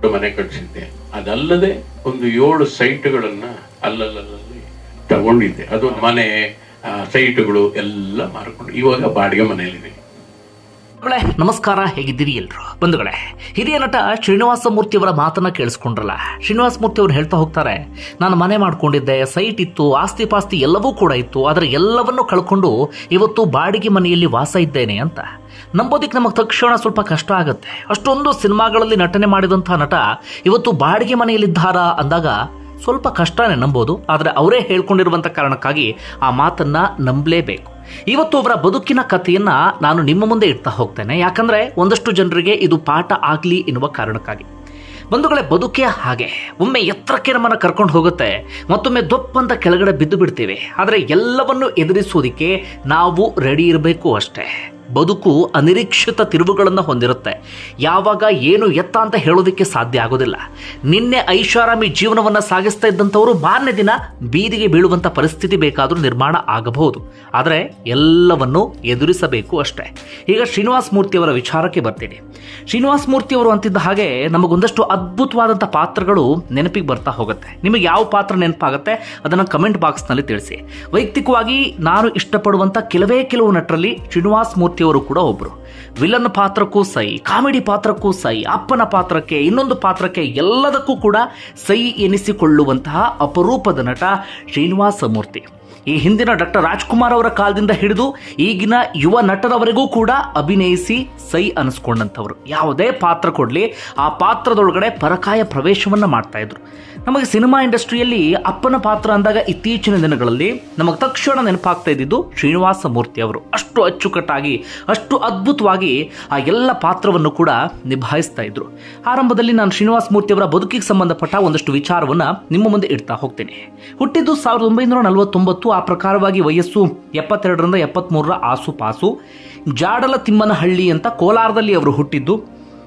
ಮನೆ ಕಟ್ಟಿಸಿದ್ದೆ ಅದಲ್ಲದೆ ಒಂದು ಏಳು ಸೈಟ್ಗಳನ್ನ ಅಲ್ಲಲ್ಲಲ್ಲಿ ತಗೊಂಡಿದ್ದೆ ಅದು ಮನೆ ಆ, ಸೈಟ್ಗಳು ಎಲ್ಲ ಮಾರ್ಕೊಂಡು ಇವಾಗ ಬಾಡಿಗೆ ಮನೆಯಲ್ಲಿದೆ ಬಂಧುಗಳೇ ನಮಸ್ಕಾರ ಹೇಗಿದ್ದೀರಿ ಎಲ್ರು ಬಂಧುಗಳೇ ಹಿರಿಯ ನಟ ಶ್ರೀನಿವಾಸ ಮೂರ್ತಿ ಅವರ ಮಾತನ್ನ ಕೇಳಿಸ್ಕೊಂಡ್ರಲ್ಲ ಶ್ರೀನಿವಾಸ ಮೂರ್ತಿ ಅವರು ಹೇಳ್ತಾ ಹೋಗ್ತಾರೆ ನಾನು ಮನೆ ಮಾಡ್ಕೊಂಡಿದ್ದೆ ಸೈಟ್ ಇತ್ತು ಆಸ್ತಿ ಪಾಸ್ತಿ ಎಲ್ಲವೂ ಕೂಡ ಇತ್ತು ಆದರೆ ಎಲ್ಲವನ್ನೂ ಕಳ್ಕೊಂಡು ಇವತ್ತು ಬಾಡಿಗೆ ಮನೆಯಲ್ಲಿ ವಾಸ ಇದ್ದೇನೆ ಅಂತ ನಂಬೋದಿಕ್ಕೆ ನಮಗೆ ತಕ್ಷಣ ಸ್ವಲ್ಪ ಕಷ್ಟ ಆಗುತ್ತೆ ಅಷ್ಟೊಂದು ಸಿನಿಮಾಗಳಲ್ಲಿ ನಟನೆ ಮಾಡಿದಂತಹ ನಟ ಇವತ್ತು ಬಾಡಿಗೆ ಮನೆಯಲ್ಲಿದ್ದಾರಾ ಅಂದಾಗ ಸ್ವಲ್ಪ ಕಷ್ಟನೇ ನಂಬೋದು ಆದರೆ ಅವರೇ ಹೇಳ್ಕೊಂಡಿರುವಂಥ ಕಾರಣಕ್ಕಾಗಿ ಆ ಮಾತನ್ನ ನಂಬಲೇಬೇಕು ಇವತ್ತು ಅವರ ಬದುಕಿನ ಕಥೆಯನ್ನ ನಾನು ನಿಮ್ಮ ಮುಂದೆ ಇಡ್ತಾ ಹೋಗ್ತೇನೆ ಯಾಕಂದ್ರೆ ಒಂದಷ್ಟು ಜನರಿಗೆ ಇದು ಪಾಠ ಆಗ್ಲಿ ಎನ್ನುವ ಕಾರಣಕ್ಕಾಗಿ ಬಂಧುಗಳೇ ಬದುಕೇ ಹಾಗೆ ಒಮ್ಮೆ ಎತ್ತರಕ್ಕೆ ನಮ್ಮನ್ನು ಕರ್ಕೊಂಡು ಹೋಗುತ್ತೆ ಮತ್ತೊಮ್ಮೆ ದೊಪ್ಪಂತ ಕೆಳಗಡೆ ಬಿದ್ದು ಬಿಡ್ತೀವಿ ಆದರೆ ಎಲ್ಲವನ್ನು ಎದುರಿಸೋದಿಕ್ಕೆ ನಾವು ರೆಡಿ ಇರಬೇಕು ಅಷ್ಟೇ ಬದುಕು ಅನಿರೀಕ್ಷಿತ ತಿರುವುಗಳನ್ನು ಹೊಂದಿರುತ್ತೆ ಯಾವಾಗ ಏನು ಎತ್ತ ಅಂತ ಹೇಳೋದಕ್ಕೆ ಸಾಧ್ಯ ಆಗೋದಿಲ್ಲ ನಿನ್ನೆ ಐಷಾರಾಮಿ ಜೀವನವನ್ನು ಸಾಗಿಸ್ತಾ ಇದ್ದಂಥವರು ಮಾರನೇ ದಿನ ಬೀದಿಗೆ ಬೀಳುವಂಥ ಪರಿಸ್ಥಿತಿ ಬೇಕಾದರೂ ನಿರ್ಮಾಣ ಆಗಬಹುದು ಆದರೆ ಎಲ್ಲವನ್ನು ಎದುರಿಸಬೇಕು ಅಷ್ಟೇ ಈಗ ಶ್ರೀನಿವಾಸ ಮೂರ್ತಿಯವರ ವಿಚಾರಕ್ಕೆ ಬರ್ತೀನಿ ಶ್ರೀನಿವಾಸ ಮೂರ್ತಿಯವರು ಅಂತಿದ್ದ ಹಾಗೆ ನಮಗೊಂದಷ್ಟು ಅದ್ಭುತವಾದಂಥ ಪಾತ್ರಗಳು ನೆನಪಿಗೆ ಬರ್ತಾ ಹೋಗುತ್ತೆ ನಿಮಗೆ ಯಾವ ಪಾತ್ರ ನೆನಪಾಗುತ್ತೆ ಅದನ್ನು ಕಮೆಂಟ್ ಬಾಕ್ಸ್ನಲ್ಲಿ ತಿಳಿಸಿ ವೈಯಕ್ತಿಕವಾಗಿ ನಾನು ಇಷ್ಟಪಡುವಂಥ ಕೆಲವೇ ಕೆಲವು ನಟರಲ್ಲಿ ಶ್ರೀನಿವಾಸ ಮೂರ್ತಿಯವರು ಕೂಡ ಒಬ್ಬರು ವಿಲನ್ ಪಾತ್ರಕ್ಕೂ ಸೈ ಕಾಮಿಡಿ ಪಾತ್ರಕ್ಕೂ ಸೈ ಅಪ್ಪನ ಪಾತ್ರಕ್ಕೆ ಇನ್ನೊಂದು ಪಾತ್ರಕ್ಕೆ ಎಲ್ಲದಕ್ಕೂ ಕೂಡ ಸೈ ಎನಿಸಿಕೊಳ್ಳುವಂತಹ ಅಪರೂಪದ ನಟ ಶ್ರೀನಿವಾಸ ಮೂರ್ತಿ ಈ ಹಿಂದಿನ ಡಾಕ್ಟರ್ ರಾಜ್ಕುಮಾರ್ ಅವರ ಕಾಲದಿಂದ ಹಿಡಿದು ಈಗಿನ ಯುವ ನಟರವರೆಗೂ ಕೂಡ ಅಭಿನಯಿಸಿ ಸೈ ಅನಿಸ್ಕೊಂಡಂಥವ್ರು ಯಾವುದೇ ಪಾತ್ರ ಕೊಡಲಿ ಆ ಪಾತ್ರದೊಳಗಡೆ ಪರಕಾಯ ಪ್ರವೇಶವನ್ನ ಮಾಡ್ತಾ ಇದ್ರು ನಮಗೆ ಸಿನಿಮಾ ಇಂಡಸ್ಟ್ರಿಯಲ್ಲಿ ಅಪ್ಪನ ಪಾತ್ರ ಅಂದಾಗ ಇತ್ತೀಚಿನ ದಿನಗಳಲ್ಲಿ ನಮಗೆ ತಕ್ಷಣ ನೆನಪಾಗ್ತಾ ಇದ್ದಿದ್ದು ಶ್ರೀನಿವಾಸ ಮೂರ್ತಿ ಅವರು ಅಷ್ಟು ಅಚ್ಚುಕಟ್ಟಾಗಿ ಅಷ್ಟು ಅದ್ಭುತವಾಗಿ ಆ ಎಲ್ಲ ಪಾತ್ರವನ್ನು ಕೂಡ ನಿಭಾಯಿಸ್ತಾ ಇದ್ರು ಆರಂಭದಲ್ಲಿ ನಾನು ಶ್ರೀನಿವಾಸ ಮೂರ್ತಿ ಅವರ ಬದುಕಿಗೆ ಸಂಬಂಧಪಟ್ಟ ಒಂದಷ್ಟು ವಿಚಾರವನ್ನ ನಿಮ್ಮ ಮುಂದೆ ಇಡ್ತಾ ಹೋಗ್ತೇನೆ ಹುಟ್ಟಿದ್ದು ಸಾವಿರದ ಒಂಬೈನೂರ ನಲವತ್ತೊಂಬತ್ತು ಆ ಪ್ರಕಾರವಾಗಿ ವಯಸ್ಸು ಎಪ್ಪತ್ತೆರಡರಿಂದ ಎಪ್ಪತ್ಮೂರರ ಆಸುಪಾಸು ಜಾಡಲ ತಿಮ್ಮನಹಳ್ಳಿ ಅಂತ ಕೋಲಾರದಲ್ಲಿ ಅವರು ಹುಟ್ಟಿದ್ದು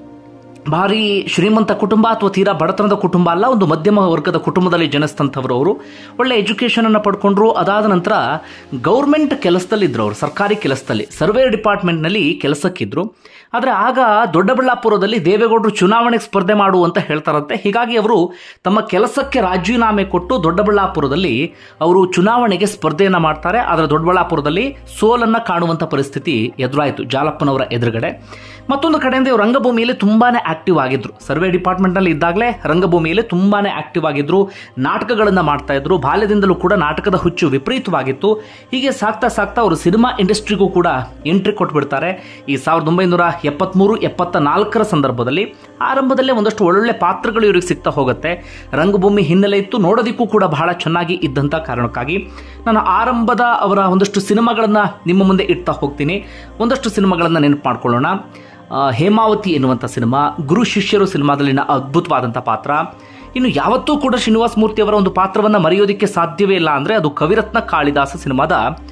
ಭಾರಿ ಶ್ರೀಮಂತ ಕುಟುಂಬ ಅಥವಾ ತೀರಾ ಬಡತನದ ಕುಟುಂಬ ಅಲ್ಲ ಒಂದು ಮಧ್ಯಮ ವರ್ಗದ ಕುಟುಂಬದಲ್ಲಿ ಜನಿಸಿದಂಥವ್ರು ಅವರು ಒಳ್ಳೆ ಎಜುಕೇಷನ್ ಅನ್ನು ಪಡ್ಕೊಂಡ್ರು ಅದಾದ ನಂತರ ಗೌರ್ಮೆಂಟ್ ಕೆಲಸದಲ್ಲಿದ್ದರು ಅವರು ಸರ್ಕಾರಿ ಕೆಲಸದಲ್ಲಿ ಸರ್ವೆ ಡಿಪಾರ್ಟ್ಮೆಂಟ್ನಲ್ಲಿ ಕೆಲಸಕ್ಕಿದ್ರು ಆದರೆ ಆಗ ದೊಡ್ಡಬಳ್ಳಾಪುರದಲ್ಲಿ ದೇವೇಗೌಡರು ಚುನಾವಣೆಗೆ ಸ್ಪರ್ಧೆ ಮಾಡು ಅಂತ ಹೇಳ್ತಾರಂತೆ ಹೀಗಾಗಿ ಅವರು ತಮ್ಮ ಕೆಲಸಕ್ಕೆ ರಾಜೀನಾಮೆ ಕೊಟ್ಟು ದೊಡ್ಡಬಳ್ಳಾಪುರದಲ್ಲಿ ಅವರು ಚುನಾವಣೆಗೆ ಸ್ಪರ್ಧೆಯನ್ನು ಮಾಡ್ತಾರೆ ಆದರೆ ದೊಡ್ಡಬಳ್ಳಾಪುರದಲ್ಲಿ ಸೋಲನ್ನ ಕಾಣುವಂಥ ಪರಿಸ್ಥಿತಿ ಎದುರಾಯಿತು ಜಾಲಪ್ಪನವರ ಎದುರುಗಡೆ ಮತ್ತೊಂದು ಕಡೆಯಿಂದ ಇವರು ರಂಗಭೂಮಿಯಲ್ಲಿ ತುಂಬಾನೇ ಆಕ್ಟಿವ್ ಆಗಿದ್ರು ಸರ್ವೆ ಡಿಪಾರ್ಟ್ಮೆಂಟ್ನಲ್ಲಿ ಇದ್ದಾಗಲೇ ರಂಗಭೂಮಿಯಲ್ಲಿ ತುಂಬಾನೇ ಆಕ್ಟಿವ್ ಆಗಿದ್ರು ನಾಟಕಗಳನ್ನು ಮಾಡ್ತಾ ಇದ್ರು ಬಾಲ್ಯದಿಂದಲೂ ಕೂಡ ನಾಟಕದ ಹುಚ್ಚು ವಿಪರೀತವಾಗಿತ್ತು ಹೀಗೆ ಸಾಕ್ತಾ ಸಾಕ್ತಾ ಅವರು ಸಿನಿಮಾ ಇಂಡಸ್ಟ್ರಿಗೂ ಕೂಡ ಎಂಟ್ರಿ ಕೊಟ್ಬಿಡ್ತಾರೆ ಈ ಸಾವಿರದ ಒಂಬೈನೂರ ಎಪ್ಪತ್ಮೂರು ಎಪ್ಪತ್ತ ನಾಲ್ಕರ ಸಂದರ್ಭದಲ್ಲಿ ಆರಂಭದಲ್ಲೇ ಒಂದಷ್ಟು ಒಳ್ಳೊಳ್ಳೆ ಪಾತ್ರಗಳು ಇವ್ರಿಗೆ ಸಿಗ್ತಾ ಹೋಗುತ್ತೆ ರಂಗಭೂಮಿ ಹಿನ್ನೆಲೆ ಇತ್ತು ನೋಡೋದಕ್ಕೂ ಕೂಡ ಬಹಳ ಚೆನ್ನಾಗಿ ಇದ್ದಂಥ ಕಾರಣಕ್ಕಾಗಿ ನಾನು ಆರಂಭದ ಅವರ ಒಂದಷ್ಟು ಸಿನಿಮಾಗಳನ್ನು ನಿಮ್ಮ ಮುಂದೆ ಇಡ್ತಾ ಹೋಗ್ತೀನಿ ಒಂದಷ್ಟು ಸಿನಿಮಾಗಳನ್ನು ನೆನಪು ಮಾಡ್ಕೊಳ್ಳೋಣ ಆ, ಹೇಮಾವತಿ ಎನ್ನುವಂಥ ಸಿನಿಮಾ ಗುರು ಶಿಷ್ಯರು ಸಿನಿಮಾದಲ್ಲಿನ ಅದ್ಭುತವಾದಂಥ ಪಾತ್ರ ಇನ್ನು ಯಾವತ್ತೂ ಕೂಡ ಶ್ರೀನಿವಾಸ ಮೂರ್ತಿ ಅವರ ಒಂದು ಪಾತ್ರವನ್ನು ಮರೆಯೋದಕ್ಕೆ ಸಾಧ್ಯವೇ ಇಲ್ಲ ಅಂದರೆ ಅದು ಕವಿರತ್ನ ಕಾಳಿದಾಸ ಸಿನಿಮಾದ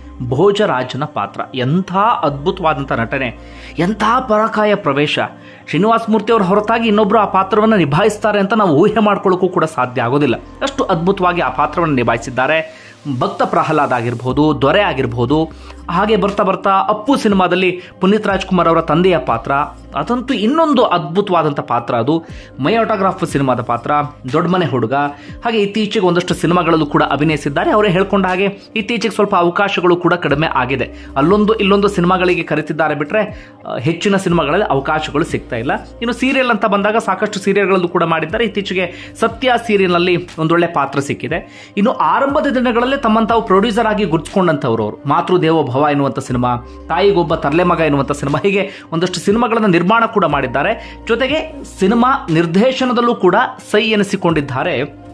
ಭೋಜರಾಜನ ಪಾತ್ರ ಎಂಥ ಅದ್ಭುತವಾದಂಥ ನಟನೆ ಎಂಥ ಪರಕಾಯ ಪ್ರವೇಶ ಶ್ರೀನಿವಾಸ ಮೂರ್ತಿ ಅವರ ಹೊರತಾಗಿ ಇನ್ನೊಬ್ಬರು ಆ ಪಾತ್ರವನ್ನು ನಿಭಾಯಿಸ್ತಾರೆ ಅಂತ ನಾವು ಊಹೆ ಮಾಡ್ಕೊಳ್ಳೋಕ್ಕೂ ಕೂಡ ಸಾಧ್ಯ ಆಗೋದಿಲ್ಲ ಅಷ್ಟು ಅದ್ಭುತವಾಗಿ ಆ ಪಾತ್ರವನ್ನು ನಿಭಾಯಿಸಿದ್ದಾರೆ ಭಕ್ತ ಪ್ರಹ್ಲಾದ್ ಆಗಿರ್ಬೋದು ದೊರೆ ಆಗಿರ್ಬೋದು ಹಾಗೆ ಬರ್ತಾ ಬರ್ತಾ ಅಪ್ಪು ಸಿನಿಮಾದಲ್ಲಿ ಪುನೀತ್ ರಾಜ್ಕುಮಾರ್ ಅವರ ತಂದೆಯ ಪಾತ್ರ ಅದಂತೂ ಇನ್ನೊಂದು ಅದ್ಭುತವಾದಂಥ ಪಾತ್ರ ಅದು ಮೈ ಆಟೋಗ್ರಾಫ್ ಸಿನಿಮಾದ ಪಾತ್ರ ದೊಡ್ಡ ಮನೆ ಹುಡುಗ ಹಾಗೆ ಇತ್ತೀಚೆಗೆ ಒಂದಷ್ಟು ಸಿನಿಮಾಗಳಲ್ಲೂ ಕೂಡ ಅಭಿನಯಿಸಿದ್ದಾರೆ ಅವರೇ ಹೇಳ್ಕೊಂಡ ಹಾಗೆ ಇತ್ತೀಚೆಗೆ ಸ್ವಲ್ಪ ಅವಕಾಶಗಳು ಕೂಡ ಕಡಿಮೆ ಆಗಿದೆ ಅಲ್ಲೊಂದು ಇಲ್ಲೊಂದು ಸಿನಿಮಾಗಳಿಗೆ ಕರೆತಿದ್ದಾರೆ ಬಿಟ್ರೆ ಆ, ಹೆಚ್ಚಿನ ಸಿನಿಮಾಗಳಲ್ಲಿ ಅವಕಾಶಗಳು ಸಿಗ್ತಾ ಇಲ್ಲ ಇನ್ನು ಸೀರಿಯಲ್ ಅಂತ ಬಂದಾಗ ಸಾಕಷ್ಟು ಸೀರಿಯಲ್ಗಳಲ್ಲೂ ಕೂಡ ಮಾಡಿದ್ದಾರೆ ಇತ್ತೀಚೆಗೆ ಸತ್ಯ ಸೀರಿಯಲ್ನಲ್ಲಿ ಒಂದೊಳ್ಳೆ ಪಾತ್ರ ಸಿಕ್ಕಿದೆ ಇನ್ನು ಆರಂಭದ ದಿನಗಳಲ್ಲೇ ತಮ್ಮನ್ನು ತಾವು ಪ್ರೊಡ್ಯೂಸರ್ ಆಗಿ ಗುರುತಿಸ್ಕೊಂಡಂಥವ್ರು ಅವರು ಮಾತೃದೇವೋ ಭವ ಎನ್ನುವಂಥ ಸಿನಿಮಾ ತಾಯಿಗೊಬ್ಬ ತರ್ಲೆ ಮಗ ಎನ್ನುವಂಥ ಸಿನಿಮಾ ಹೀಗೆ ಒಂದಷ್ಟು ಸಿನಿಮಾಗಳನ್ನು ನಿರ್ಮಾಣ ಕೂಡ ಮಾಡಿದ್ದಾರೆ ಜೊತೆಗೆ ಸಿನಿಮಾ ನಿರ್ದೇಶನದಲ್ಲೂ ಕೂಡ ಸೈ ಎನಿಸಿಕೊಂಡಿದ್ದಾರೆ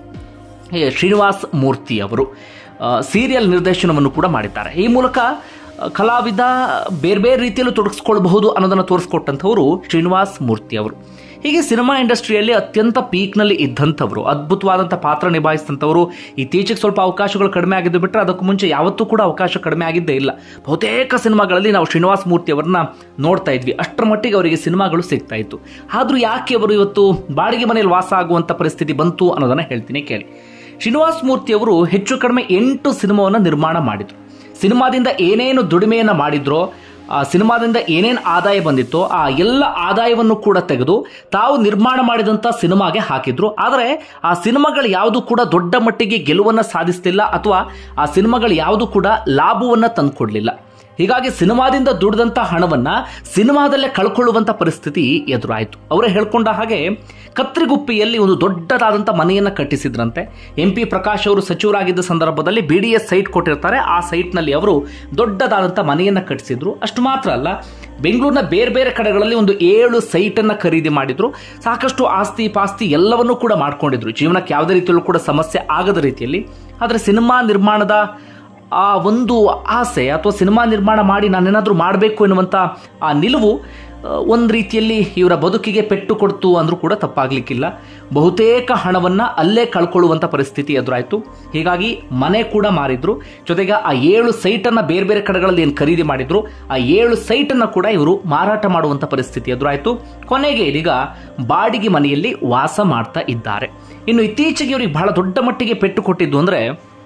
ಏ, ಶ್ರೀನಿವಾಸ್ ಮೂರ್ತಿ ಅವರು ಆ, ಸೀರಿಯಲ್ ನಿರ್ದೇಶನವನ್ನು ಕೂಡ ಮಾಡಿದ್ದಾರೆ ಈ ಮೂಲಕ ಆ, ಕಲಾವಿದ ಬೇರೆ ಬೇರೆ ರೀತಿಯಲ್ಲೂ ತೊಡಗಿಸ್ಕೊಳ್ಬಹುದು ಅನ್ನೋದನ್ನು ತೋರಿಸ್ಕೊಟ್ಟಂಥವರು ಶ್ರೀನಿವಾಸ್ ಮೂರ್ತಿ ಅವರು ಹೀಗೆ ಸಿನಿಮಾ ಇಂಡಸ್ಟ್ರಿಯಲ್ಲಿ ಅತ್ಯಂತ ಪೀಕ್ನಲ್ಲಿ ಇದ್ದಂಥವ್ರು ಅದ್ಭುತವಾದಂಥ ಪಾತ್ರ ನಿಭಾಯಿಸಿದಂಥವ್ರು ಇತ್ತೀಚೆಗೆ ಸ್ವಲ್ಪ ಅವಕಾಶಗಳು ಕಡಿಮೆ ಆಗಿದ್ದು ಬಿಟ್ಟರೆ ಅದಕ್ಕೂ ಮುಂಚೆ ಯಾವತ್ತೂ ಕೂಡ ಅವಕಾಶ ಕಡಿಮೆ ಆಗಿದ್ದೇ ಇಲ್ಲ ಬಹುತೇಕ ಸಿನಿಮಾಗಳಲ್ಲಿ ನಾವು ಶ್ರೀನಿವಾಸ್ ಮೂರ್ತಿ ಅವರನ್ನ ನೋಡ್ತಾ ಇದ್ವಿ ಅಷ್ಟರ ಮಟ್ಟಿಗೆ ಅವರಿಗೆ ಸಿನಿಮಾಗಳು ಸಿಗ್ತಾ ಇತ್ತು ಆದರೂ ಯಾಕೆ ಅವರು ಇವತ್ತು ಬಾಡಿಗೆ ಮನೆಯಲ್ಲಿ ವಾಸ ಆಗುವಂಥ ಪರಿಸ್ಥಿತಿ ಬಂತು ಅನ್ನೋದನ್ನು ಹೇಳ್ತೀನಿ ಕೇಳಿ ಶ್ರೀನಿವಾಸ್ ಮೂರ್ತಿ ಅವರು ಹೆಚ್ಚು ಕಡಿಮೆ ಎಂಟು ಸಿನಿಮಾವನ್ನು ನಿರ್ಮಾಣ ಮಾಡಿದರು ಸಿನಿಮಾದಿಂದ ಏನೇನು ದುಡಿಮೆಯನ್ನು ಮಾಡಿದ್ರೋ ಆ ಸಿನಿಮಾದಿಂದ ಏನೇನು ಆದಾಯ ಬಂದಿತ್ತೋ ಆ ಎಲ್ಲ ಆದಾಯವನ್ನು ಕೂಡ ತೆಗೆದು ತಾವು ನಿರ್ಮಾಣ ಮಾಡಿದಂಥ ಸಿನಿಮಾಗೆ ಹಾಕಿದ್ರು ಆದರೆ ಆ ಸಿನಿಮಾಗಳು ಯಾವುದು ಕೂಡ ದೊಡ್ಡ ಮಟ್ಟಿಗೆ ಗೆಲುವನ್ನು ಸಾಧಿಸ್ತಿಲ್ಲ ಅಥವಾ ಆ ಸಿನಿಮಾಗಳು ಯಾವುದು ಕೂಡ ಲಾಭವನ್ನು ತಂದುಕೊಡ್ಲಿಲ್ಲ ಹೀಗಾಗಿ ಸಿನಿಮಾದಿಂದ ದುಡಿದಂಥ ಹಣವನ್ನ ಸಿನಿಮಾದಲ್ಲೇ ಕಳ್ಕೊಳ್ಳುವಂತ ಪರಿಸ್ಥಿತಿ ಎದುರಾಯಿತು ಅವರೇ ಹೇಳ್ಕೊಂಡ ಹಾಗೆ ಕತ್ರಿಗುಪ್ಪಿಯಲ್ಲಿ ಒಂದು ದೊಡ್ಡದಾದಂಥ ಮನೆಯನ್ನ ಕಟ್ಟಿಸಿದ್ರಂತೆ ಎಂ ಪಿ ಪ್ರಕಾಶ್ ಅವರು ಸಚಿವರಾಗಿದ್ದ ಸಂದರ್ಭದಲ್ಲಿ ಬಿ ಡಿ ಎಸ್ ಸೈಟ್ ಕೊಟ್ಟಿರ್ತಾರೆ ಆ ಸೈಟ್ನಲ್ಲಿ ಅವರು ದೊಡ್ಡದಾದಂಥ ಮನೆಯನ್ನ ಕಟ್ಟಿಸಿದ್ರು ಅಷ್ಟು ಮಾತ್ರ ಅಲ್ಲ ಬೆಂಗಳೂರಿನ ಬೇರೆ ಬೇರೆ ಕಡೆಗಳಲ್ಲಿ ಒಂದು ಏಳು ಸೈಟನ್ನು ಖರೀದಿ ಮಾಡಿದ್ರು ಸಾಕಷ್ಟು ಆಸ್ತಿ ಪಾಸ್ತಿ ಎಲ್ಲವನ್ನೂ ಕೂಡ ಮಾಡ್ಕೊಂಡಿದ್ರು ಜೀವನಕ್ಕೆ ಯಾವುದೇ ರೀತಿಯಲ್ಲೂ ಕೂಡ ಸಮಸ್ಯೆ ಆಗದ ರೀತಿಯಲ್ಲಿ ಆದರೆ ಸಿನಿಮಾ ನಿರ್ಮಾಣದ ಆ ಒಂದು ಆಸೆ ಅಥವಾ ಸಿನಿಮಾ ನಿರ್ಮಾಣ ಮಾಡಿ ನಾನೇನಾದರೂ ಮಾಡಬೇಕು ಎನ್ನುವಂಥ ಆ ನಿಲುವು ಒಂದು ರೀತಿಯಲ್ಲಿ ಇವರ ಬದುಕಿಗೆ ಪೆಟ್ಟು ಕೊಡ್ತು ಅಂದರೂ ಕೂಡ ತಪ್ಪಾಗಲಿಕ್ಕಿಲ್ಲ ಬಹುತೇಕ ಹಣವನ್ನು ಅಲ್ಲೇ ಕಳ್ಕೊಳ್ಳುವಂಥ ಪರಿಸ್ಥಿತಿ ಎದುರಾಯಿತು ಹೀಗಾಗಿ ಮನೆ ಕೂಡ ಮಾರಿದ್ರು ಜೊತೆಗೆ ಆ ಏಳು ಸೈಟನ್ನು ಬೇರೆ ಬೇರೆ ಕಡೆಗಳಲ್ಲಿ ಏನು ಖರೀದಿ ಮಾಡಿದ್ರು ಆ ಏಳು ಸೈಟನ್ನು ಕೂಡ ಇವರು ಮಾರಾಟ ಮಾಡುವಂಥ ಪರಿಸ್ಥಿತಿ ಎದುರಾಯಿತು ಕೊನೆಗೆ ಇದೀಗ ಬಾಡಿಗೆ ಮನೆಯಲ್ಲಿ ವಾಸ ಮಾಡ್ತಾ ಇದ್ದಾರೆ ಇನ್ನು ಇತ್ತೀಚೆಗೆ ಇವರಿಗೆ ಬಹಳ ದೊಡ್ಡ ಮಟ್ಟಿಗೆ ಪೆಟ್ಟು ಕೊಟ್ಟಿದ್ದು ಅಂದರೆ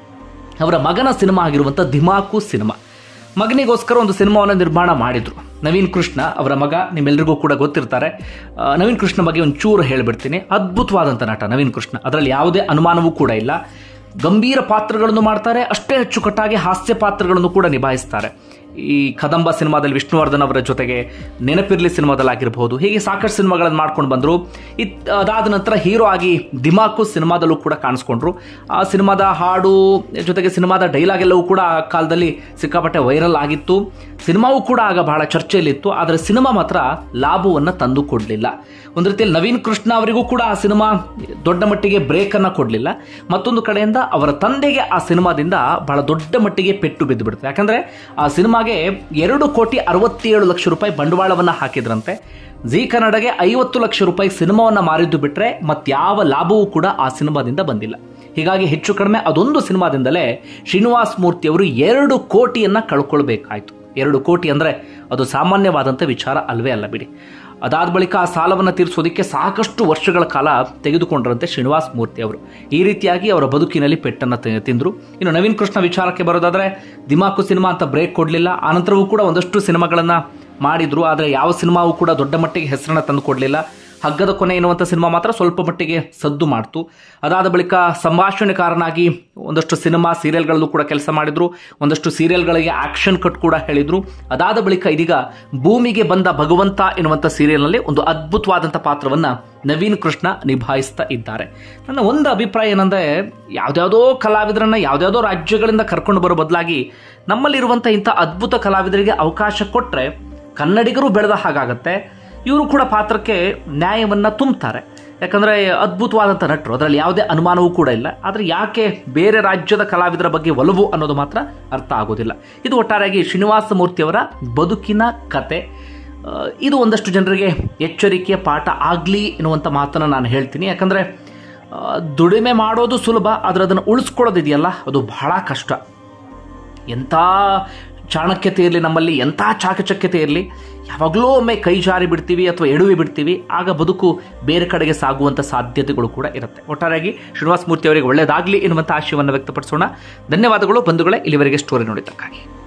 ಅವರ ಮಗನ ಸಿನಿಮಾ ಆಗಿರುವಂಥ ಧಿಮಾಕು ಸಿನಿಮಾ ಮಗನಿಗೋಸ್ಕರ ಒಂದು ಸಿನಿಮಾವನ್ನು ನಿರ್ಮಾಣ ಮಾಡಿದ್ರು ನವೀನ್ ಕೃಷ್ಣ ಅವರ ಮಗ ನಿಮ್ಮೆಲ್ಲರಿಗೂ ಕೂಡ ಗೊತ್ತಿರ್ತಾರೆ ಆ, ನವೀನ್ ಕೃಷ್ಣ ಬಗ್ಗೆ ಒಂದು ಚೂರು ಹೇಳ್ಬಿಡ್ತೀನಿ ಅದ್ಭುತವಾದಂಥ ನಟ ನವೀನ್ ಕೃಷ್ಣ ಅದರಲ್ಲಿ ಯಾವುದೇ ಅನುಮಾನವೂ ಕೂಡ ಇಲ್ಲ ಗಂಭೀರ ಪಾತ್ರಗಳನ್ನು ಮಾಡ್ತಾರೆ ಅಷ್ಟೇ ಅಚ್ಚುಕಟ್ಟಾಗಿ ಹಾಸ್ಯ ಪಾತ್ರಗಳನ್ನು ಕೂಡ ನಿಭಾಯಿಸ್ತಾರೆ ಈ ಕದಂಬ ಸಿನಿಮಾದಲ್ಲಿ ವಿಷ್ಣುವರ್ಧನ್ ಅವರ ಜೊತೆಗೆ ನೆನಪಿರ್ಲಿ ಸಿನಿಮಾದಲ್ಲಿ ಆಗಿರಬಹುದು ಹೀಗೆ ಸಾಕಷ್ಟು ಸಿನಿಮಾಗಳನ್ನು ಮಾಡ್ಕೊಂಡು ಬಂದರು ಇತ್ ಅದಾದ ನಂತರ ಹೀರೋ ಆಗಿ ದಿಮಾಕು ಸಿನಿಮಾದಲ್ಲೂ ಕೂಡ ಕಾಣಿಸ್ಕೊಂಡ್ರು ಆ ಸಿನಿಮಾದ ಹಾಡು ಜೊತೆಗೆ ಸಿನಿಮಾದ ಡೈಲಾಗ್ ಎಲ್ಲವೂ ಕೂಡ ಆ ಕಾಲದಲ್ಲಿ ಸಿಕ್ಕಾಪಟ್ಟೆ ವೈರಲ್ ಆಗಿತ್ತು ಸಿನಿಮಾವು ಕೂಡ ಆಗ ಬಹಳ ಚರ್ಚೆಯಲ್ಲಿತ್ತು ಆದರೆ ಸಿನಿಮಾ ಮಾತ್ರ ಲಾಭವನ್ನು ತಂದು ಕೊಡಲಿಲ್ಲ ಒಂದು ರೀತಿಯಲ್ಲಿ ನವೀನ್ ಕೃಷ್ಣ ಅವರಿಗೂ ಕೂಡ ಆ ಸಿನಿಮಾ ದೊಡ್ಡ ಮಟ್ಟಿಗೆ ಬ್ರೇಕ್ ಅನ್ನ ಕೊಡಲಿಲ್ಲ ಮತ್ತೊಂದು ಕಡೆಯಿಂದ ಅವರ ತಂದೆಗೆ ಆ ಸಿನಿಮಾದಿಂದ ಬಹಳ ದೊಡ್ಡ ಮಟ್ಟಿಗೆ ಪೆಟ್ಟು ಬಿದ್ದು ಬಿಡುತ್ತೆ ಯಾಕಂದ್ರೆ ಆ ಸಿನಿಮಾಗೆ ಎರಡು ಕೋಟಿ ಅರವತ್ತೇಳು ಲಕ್ಷ ರೂಪಾಯಿ ಬಂಡವಾಳವನ್ನ ಹಾಕಿದ್ರಂತೆ ಜಿ ಕನ್ನಡಗೆ ಐವತ್ತು ಲಕ್ಷ ರೂಪಾಯಿ ಸಿನಿಮಾವನ್ನ ಮಾರಿದ್ದು ಬಿಟ್ರೆ ಮತ್ಯಾವ ಲಾಭವೂ ಕೂಡ ಆ ಸಿನಿಮಾದಿಂದ ಬಂದಿಲ್ಲ ಹೀಗಾಗಿ ಹೆಚ್ಚು ಕಡಿಮೆ ಅದೊಂದು ಸಿನಿಮಾದಿಂದಲೇ ಶ್ರೀನಿವಾಸ್ ಮೂರ್ತಿ ಅವರು ಎರಡು ಕೋಟಿಯನ್ನ ಕಳ್ಕೊಳ್ಬೇಕಾಯ್ತು ಎರಡು ಕೋಟಿ ಅಂದ್ರೆ ಅದು ಸಾಮಾನ್ಯವಾದಂಥ ವಿಚಾರ ಅಲ್ವೇ ಅಲ್ಲ ಬಿಡಿ ಅದಾದ ಬಳಿಕ ಆ ಸಾಲವನ್ನು ತೀರಿಸೋದಕ್ಕೆ ಸಾಕಷ್ಟು ವರ್ಷಗಳ ಕಾಲ ತೆಗೆದುಕೊಂಡ್ರಂತೆ ಶ್ರೀನಿವಾಸ್ ಮೂರ್ತಿ ಅವರು ಈ ರೀತಿಯಾಗಿ ಅವರ ಬದುಕಿನಲ್ಲಿ ಪೆಟ್ಟನ್ನು ತಿ- ತಿಂದ್ರು ಇನ್ನು ನವೀನ್ ಕೃಷ್ಣ ವಿಚಾರಕ್ಕೆ ಬರೋದಾದ್ರೆ ದಿಮಾಕು ಸಿನಿಮಾ ಅಂತ ಬ್ರೇಕ್ ಕೊಡಲಿಲ್ಲ ಆನಂತರವೂ ಕೂಡ ಒಂದಷ್ಟು ಸಿನಿಮಾಗಳನ್ನ ಮಾಡಿದ್ರು ಆದರೆ ಯಾವ ಸಿನಿಮಾವೂ ಕೂಡ ದೊಡ್ಡ ಮಟ್ಟಿಗೆ ಹೆಸರನ್ನ ತಂದು ಕೊಡಲಿಲ್ಲ ಹಗ್ಗದ ಕೊನೆ ಎನ್ನುವಂಥ ಸಿನಿಮಾ ಮಾತ್ರ ಸ್ವಲ್ಪ ಮಟ್ಟಿಗೆ ಸದ್ದು ಮಾಡ್ತು ಅದಾದ ಬಳಿಕ ಸಂಭಾಷಣೆಕಾರನಾಗಿ ಒಂದಷ್ಟು ಸಿನಿಮಾ ಸೀರಿಯಲ್ಗಳಲ್ಲೂ ಕೂಡ ಕೆಲಸ ಮಾಡಿದ್ರು ಒಂದಷ್ಟು ಸೀರಿಯಲ್ಗಳಿಗೆ ಆಕ್ಷನ್ ಕಟ್ ಕೂಡ ಹೇಳಿದ್ರು ಅದಾದ ಬಳಿಕ ಇದೀಗ ಭೂಮಿಗೆ ಬಂದ ಭಗವಂತ ಎನ್ನುವಂಥ ಸೀರಿಯಲ್ನಲ್ಲಿ ಒಂದು ಅದ್ಭುತವಾದಂಥ ಪಾತ್ರವನ್ನ ನವೀನ್ ಕೃಷ್ಣ ನಿಭಾಯಿಸ್ತಾ ಇದ್ದಾರೆ ನನ್ನ ಒಂದು ಅಭಿಪ್ರಾಯ ಏನಂದ್ರೆ ಯಾವ್ದಾವುದೋ ಕಲಾವಿದರನ್ನ ಯಾವ್ದಾವುದೋ ರಾಜ್ಯಗಳಿಂದ ಕರ್ಕೊಂಡು ಬರೋ ಬದಲಾಗಿ ನಮ್ಮಲ್ಲಿರುವಂಥ ಇಂಥ ಅದ್ಭುತ ಕಲಾವಿದರಿಗೆ ಅವಕಾಶ ಕೊಟ್ಟರೆ ಕನ್ನಡಿಗರು ಬೆಳೆದ ಹಾಗಾಗತ್ತೆ ಇವರು ಕೂಡ ಪಾತ್ರಕ್ಕೆ ನ್ಯಾಯವನ್ನ ತುಂಬುತ್ತಾರೆ ಯಾಕಂದ್ರೆ ಅದ್ಭುತವಾದಂಥ ನಟರು ಅದರಲ್ಲಿ ಯಾವುದೇ ಅನುಮಾನವೂ ಕೂಡ ಇಲ್ಲ ಆದರೆ ಯಾಕೆ ಬೇರೆ ರಾಜ್ಯದ ಕಲಾವಿದರ ಬಗ್ಗೆ ಒಲವು ಅನ್ನೋದು ಮಾತ್ರ ಅರ್ಥ ಆಗೋದಿಲ್ಲ ಇದು ಒಟ್ಟಾರೆಯಾಗಿ ಶ್ರೀನಿವಾಸ ಮೂರ್ತಿಯವರ ಬದುಕಿನ ಕತೆ ಆ, ಇದು ಒಂದಷ್ಟು ಜನರಿಗೆ ಎಚ್ಚರಿಕೆಯ ಪಾಠ ಆಗಲಿ ಎನ್ನುವಂಥ ಮಾತನ್ನು ನಾನು ಹೇಳ್ತೀನಿ ಯಾಕಂದರೆ ದುಡಿಮೆ ಮಾಡೋದು ಸುಲಭ ಆದರೆ ಅದನ್ನು ಉಳಿಸ್ಕೊಳ್ಳೋದಿದೆಯಲ್ಲ ಅದು ಬಹಳ ಕಷ್ಟ ಎಂಥ ಚಾಣಕ್ಯತೆ ಇರಲಿ ನಮ್ಮಲ್ಲಿ ಎಂಥ ಚಾಕಚಕ್ಯತೆ ಇರಲಿ ಯಾವಾಗಲೂ ಒಮ್ಮೆ ಕೈ ಜಾರಿ ಬಿಡ್ತೀವಿ ಅಥವಾ ಎಡವಿ ಬಿಡ್ತೀವಿ ಆಗ ಬದುಕು ಬೇರೆ ಕಡೆಗೆ ಸಾಗುವಂಥ ಸಾಧ್ಯತೆಗಳು ಕೂಡ ಇರುತ್ತೆ ಒಟ್ಟಾರೆಯಾಗಿ ಶ್ರೀನಿವಾಸ ಮೂರ್ತಿ ಅವರಿಗೆ ಒಳ್ಳೆಯದಾಗಲಿ ಎನ್ನುವಂಥ ಆಶಯವನ್ನು ವ್ಯಕ್ತಪಡಿಸೋಣ ಧನ್ಯವಾದಗಳು ಬಂಧುಗಳೇ ಇಲ್ಲಿವರೆಗೆ ಸ್ಟೋರಿ ನೋಡಿದ್ದಕ್ಕಾಗಿ